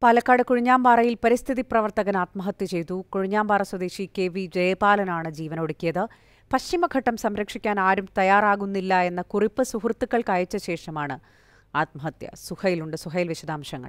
പാലക്കാട് കുഴിഞ്ഞാമ്പാറയിൽ പരിസ്ഥിതി പ്രവർത്തകൻ ആത്മഹത്യ ചെയ്തു കുഴിഞ്ഞാമ്പാറ സ്വദേശി കെ വി ജയപാലനാണ് ജീവനൊടുക്കിയത് പശ്ചിമഘട്ടം സംരക്ഷിക്കാൻ ആരും തയ്യാറാകുന്നില്ല എന്ന കുറിപ്പ് സുഹൃത്തുക്കൾക്ക് അയച്ച ശേഷമാണ് ആത്മഹത്യ സുഹൈലുണ്ട് സുഹൈൽ വിശദാംശങ്ങൾ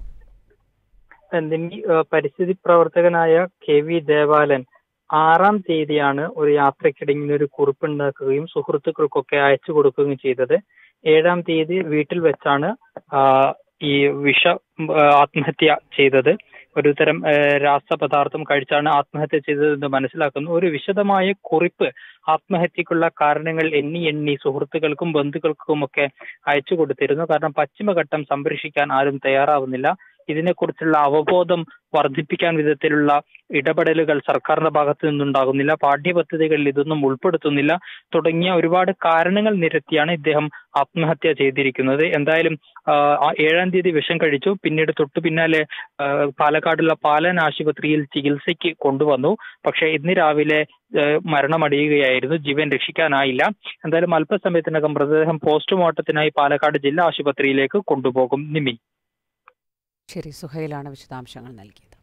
നിമി പരിസ്ഥിതി പ്രവർത്തകനായ കെ വി ദേവാലൻ ആറാം തീയതിയാണ് ഒരു യാത്രക്കിടങ്ങിന് ഒരു കുറിപ്പുണ്ടാക്കുകയും സുഹൃത്തുക്കൾക്കൊക്കെ അയച്ചു കൊടുക്കുകയും ചെയ്തത് ഏഴാം തീയതി വീട്ടിൽ വെച്ചാണ് ആ, ഈ വിഷ ആ, ആത്മഹത്യ ചെയ്തത് ഒരു തരം ആ, രാസപദാർത്ഥം കഴിച്ചാണ് ആത്മഹത്യ ചെയ്തതെന്ന് മനസ്സിലാക്കുന്നു ഒരു വിശദമായ കുറിപ്പ് ആത്മഹത്യക്കുള്ള കാരണങ്ങൾ എണ്ണി എണ്ണി സുഹൃത്തുക്കൾക്കും ബന്ധുക്കൾക്കും ഒക്കെ അയച്ചു കൊടുത്തിരുന്നു കാരണം പശ്ചിമഘട്ടം സംരക്ഷിക്കാൻ ആരും തയ്യാറാവുന്നില്ല ഇതിനെക്കുറിച്ചുള്ള അവബോധം വർദ്ധിപ്പിക്കാൻ വിധത്തിലുള്ള ഇടപെടലുകൾ സർക്കാരിന്റെ ഭാഗത്ത് നിന്നുണ്ടാകുന്നില്ല പാഠ്യപദ്ധതികളിൽ ഇതൊന്നും ഉൾപ്പെടുത്തുന്നില്ല തുടങ്ങിയ ഒരുപാട് കാരണങ്ങൾ നിരത്തിയാണ് ഇദ്ദേഹം ആത്മഹത്യ ചെയ്തിരിക്കുന്നത് എന്തായാലും ആ, ആ ഏഴാം തീയതി വിഷം കഴിച്ചു പിന്നീട് തൊട്ടു പിന്നാലെ ആ, പാലക്കാടുള്ള പാലൻ ആശുപത്രിയിൽ ചികിത്സയ്ക്ക് കൊണ്ടുവന്നു പക്ഷേ ഇന്ന് രാവിലെ ആ, മരണമടയുകയായിരുന്നു ജീവൻ രക്ഷിക്കാനായില്ല എന്തായാലും അല്പസമയത്തിനകം മൃതദേഹം പോസ്റ്റ്മോർട്ടത്തിനായി പാലക്കാട് ജില്ലാ ആശുപത്രിയിലേക്ക് കൊണ്ടുപോകും നിമി ശരി സുഹൈലാണ് വിശദാംശങ്ങൾ നൽകിയത്